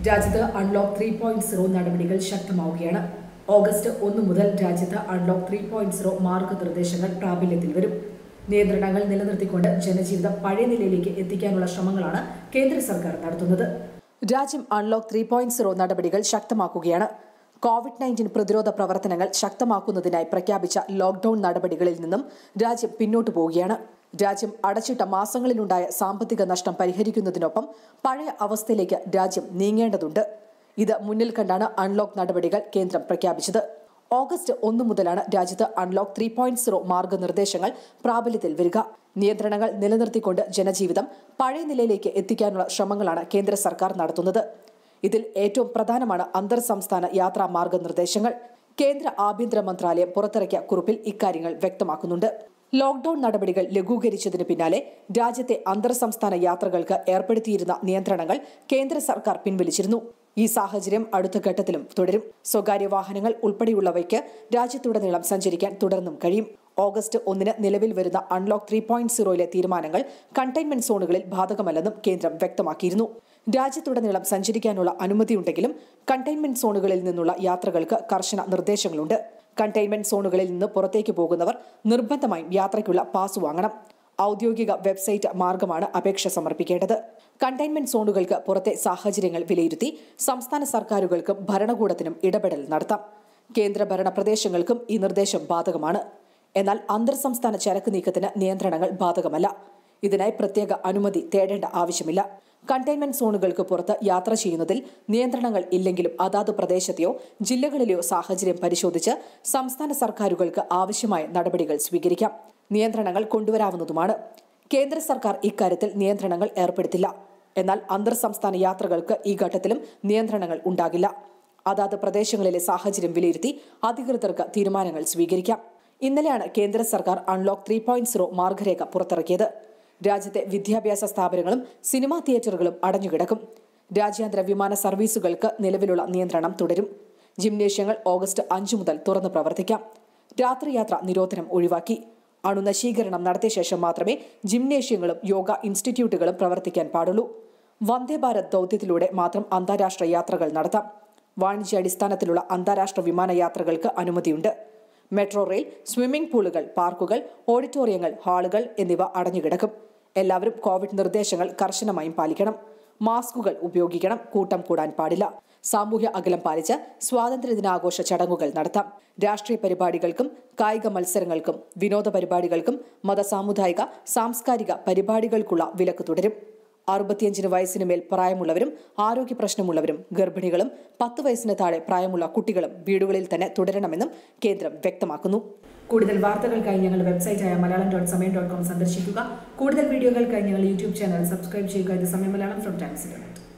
രാജ്യത്ത് unlock three point zero നടപടികൾ ശക്തമാവുകയാണ് August ഒന്ന് മുതൽ രാജ്യത്ത് അൺലോക്ക് ത്രീ പോയിന്റ് സീറോ മാർഗനിർദ്ദേശങ്ങൾ പ്രാബല്യത്തിൽ വരും നിയന്ത്രണങ്ങൾ നിലനിർത്തിക്കൊണ്ട് ജനജീവിതം പഴയ നിലയിലേക്ക് എത്തിക്കാനുള്ള ശ്രമങ്ങളാണ് കേന്ദ്ര സർക്കാർ നടത്തുന്നത് രാജ്യം അൺലോക്ക് ത്രീ പോയിന്റ് സീറോ നടപടികൾ ശക്തമാക്കുകയാണ് കോവിഡ് നയൻറ്റീൻ പ്രതിരോധ പ്രവർത്തനങ്ങൾ ശക്തമാക്കുന്നതിനായി പ്രഖ്യാപിച്ച ലോക്ഡൌൺ നടപടികളിൽ നിന്നും രാജ്യം പിന്നോട്ടു പോവുകയാണ് രാജ്യം അടച്ചിട്ട മാസങ്ങളിലുണ്ടായ സാമ്പത്തിക നഷ്ടം പരിഹരിക്കുന്നതിനൊപ്പം പഴയ അവസ്ഥയിലേക്ക് രാജ്യം നീങ്ങേണ്ടതുണ്ട് ഇത് മുന്നിൽ കണ്ടാണ് അൺലോക്ക് നടപടികൾ കേന്ദ്രം പ്രഖ്യാപിച്ചത് ഓഗസ്റ്റ് ഒന്ന് മുതലാണ് രാജ്യത്ത് അൺലോക്ക് ത്രീ പോയിന്റ് സീറോ മാർഗനിർദ്ദേശങ്ങൾ പ്രാബല്യത്തിൽ വരിക നിയന്ത്രണങ്ങൾ നിലനിർത്തിക്കൊണ്ട് ജനജീവിതം പഴയ നിലയിലേക്ക് എത്തിക്കാനുള്ള ശ്രമങ്ങളാണ് കേന്ദ്ര സർക്കാർ നടത്തുന്നത് ഇതിൽ ഏറ്റവും പ്രധാനമാണ് അന്തർ സംസ്ഥാന യാത്രാ മാർഗനിർദ്ദേശങ്ങൾ കേന്ദ്ര ആഭ്യന്തര മന്ത്രാലയം പുറത്തിറക്കിയ കുറിപ്പിൽ ഇക്കാര്യങ്ങൾ വ്യക്തമാക്കുന്നുണ്ട് ലോക്ഡൌൺ നടപടികൾ ലഘൂകരിച്ചതിന് പിന്നാലെ രാജ്യത്തെ അന്തർ സംസ്ഥാന യാത്രകൾക്ക് ഏർപ്പെടുത്തിയിരുന്ന നിയന്ത്രണങ്ങൾ കേന്ദ്ര സർക്കാർ പിൻവലിച്ചിരുന്നു ഈ സാഹചര്യം അടുത്ത ഘട്ടത്തിലും തുടരും സ്വകാര്യ വാഹനങ്ങൾ ഉൾപ്പെടെയുള്ളവയ്ക്ക് രാജ്യത്തുടനീളം സഞ്ചരിക്കാൻ തുടർന്നും കഴിയും ഓഗസ്റ്റ് ഒന്നിന് നിലവിൽ വരുന്ന അൺലോക്ക് ത്രീ പോയിന്റ് സീറോയിലെ തീരുമാനങ്ങൾ കണ്ടെയ്ൻമെന്റ് സോണുകളിൽ ബാധകമല്ലെന്നും കേന്ദ്രം വ്യക്തമാക്കിയിരുന്നു രാജ്യത്തുടനീളം സഞ്ചരിക്കാനുള്ള അനുമതിയുണ്ടെങ്കിലും കണ്ടെയ്ൻമെന്റ് സോണുകളിൽ നിന്നുള്ള യാത്രകൾക്ക് കർശന നിർദ്ദേശങ്ങളുണ്ട് കണ്ടെയ്ൻമെന്റ് സോണുകളിൽ നിന്ന് പുറത്തേക്ക് പോകുന്നവർ നിർബന്ധമായും യാത്രയ്ക്കുള്ള പാസ് വാങ്ങണം ഔദ്യോഗിക വെബ്സൈറ്റ് മാർഗമാണ് അപേക്ഷ സമർപ്പിക്കേണ്ടത് കണ്ടെയ്ൻമെന്റ് സോണുകൾക്ക് പുറത്തെ സാഹചര്യങ്ങൾ വിലയിരുത്തി സംസ്ഥാന സർക്കാരുകൾക്കും ഭരണകൂടത്തിനും ഇടപെടൽ നടത്താം കേന്ദ്രഭരണ പ്രദേശങ്ങൾക്കും ഈ നിർദ്ദേശം ബാധകമാണ് എന്നാൽ അന്തർ സംസ്ഥാന ചരക്ക് നീക്കത്തിന് നിയന്ത്രണങ്ങൾ ബാധകമല്ല ഇതിനായി പ്രത്യേക അനുമതി തേടേണ്ട ആവശ്യമില്ല കണ്ടെയ്ൻമെന്റ് സോണുകൾക്ക് പുറത്ത് യാത്ര ചെയ്യുന്നതിൽ നിയന്ത്രണങ്ങൾ ഇല്ലെങ്കിലും അതാത് പ്രദേശത്തെയോ ജില്ലകളിലെയോ സാഹചര്യം പരിശോധിച്ച് സംസ്ഥാന സർക്കാരുകൾക്ക് ആവശ്യമായ നടപടികൾ സ്വീകരിക്കാം നിയന്ത്രണങ്ങൾ കൊണ്ടുവരാവുന്നതുമാണ് കേന്ദ്ര സർക്കാർ ഇക്കാര്യത്തിൽ നിയന്ത്രണങ്ങൾ ഏർപ്പെടുത്തില്ല എന്നാൽ അന്തർ സംസ്ഥാന യാത്രകൾക്ക് ഈ ഘട്ടത്തിലും നിയന്ത്രണങ്ങൾ ഉണ്ടാകില്ല അതാത് പ്രദേശങ്ങളിലെ സാഹചര്യം വിലയിരുത്തി അധികൃതർക്ക് തീരുമാനങ്ങൾ സ്വീകരിക്കാം ഇന്നലെയാണ് കേന്ദ്ര സർക്കാർ അൺലോക്ക് ത്രീ പോയിന്റ് സീറോ മാർഗരേഖ പുറത്തിറക്കിയത് രാജ്യത്തെ വിദ്യാഭ്യാസ സ്ഥാപനങ്ങളും സിനിമാ തിയേറ്ററുകളും അടഞ്ഞുകിടക്കും രാജ്യാന്തര വിമാന സർവീസുകൾക്ക് നിലവിലുള്ള നിയന്ത്രണം തുടരും ജിംനേഷ്യങ്ങൾ ഓഗസ്റ്റ് അഞ്ചു മുതൽ തുറന്നു പ്രവർത്തിക്കാം രാത്രിയാത്ര നിരോധനം ഒഴിവാക്കി അണുനശീകരണം നടത്തിയ ശേഷം മാത്രമേ ജിംനേഷ്യങ്ങളും യോഗ ഇൻസ്റ്റിറ്റ്യൂട്ടുകളും പ്രവർത്തിക്കാൻ പാടുള്ളൂ വന്ദേ ഭാരത് ദൌത്യത്തിലൂടെ മാത്രം അന്താരാഷ്ട്ര യാത്രകൾ നടത്താം വാണിജ്യാടിസ്ഥാനത്തിലുള്ള അന്താരാഷ്ട്ര വിമാനയാത്രകൾക്ക് അനുമതിയുണ്ട് മെട്രോ റെയിൽ സ്വിമ്മിംഗ് പൂളുകൾ പാർക്കുകൾ ഓഡിറ്റോറിയങ്ങൾ ഹാളുകൾ എന്നിവ അടഞ്ഞുകിടക്കും എല്ലാവരും കോവിഡ് നിർദ്ദേശങ്ങൾ കർശനമായും പാലിക്കണം മാസ്കുകൾ ഉപയോഗിക്കണം കൂട്ടം കൂടാൻ പാടില്ല സാമൂഹ്യ അകലം പാലിച്ച് സ്വാതന്ത്ര്യദിനാഘോഷ ചടങ്ങുകൾ നടത്താം രാഷ്ട്രീയ പരിപാടികൾക്കും കായിക മത്സരങ്ങൾക്കും വിനോദ പരിപാടികൾക്കും മതസാമുദായിക സാംസ്കാരിക പരിപാടികൾക്കുള്ള വിലക്ക് തുടരും അറുപത്തിയഞ്ചിന് വയസ്സിന് മേൽ പ്രായമുള്ളവരും ആരോഗ്യ പ്രശ്നമുള്ളവരും ഗർഭിണികളും പത്ത് വയസ്സിന് താഴെ പ്രായമുള്ള കുട്ടികളും വീടുകളിൽ തന്നെ തുടരണമെന്നും കേന്ദ്രം വ്യക്തമാക്കുന്നു കൂടുതൽ വാർത്തകൾക്കായി ഞങ്ങളുടെ വെബ്സൈറ്റായ Malayalam dot Samayam dot com സന്ദർശിക്കുക കൂടുതൽ വീഡിയോകൾക്കായി ഞങ്ങൾ യൂട്യൂബ് ചാനൽ സബ്സ്ക്രൈബ് ചെയ്യുക ഇത് സമയം മലയാളം ഫ്രം ടൈംസ് ഇന്റർനെറ്റ്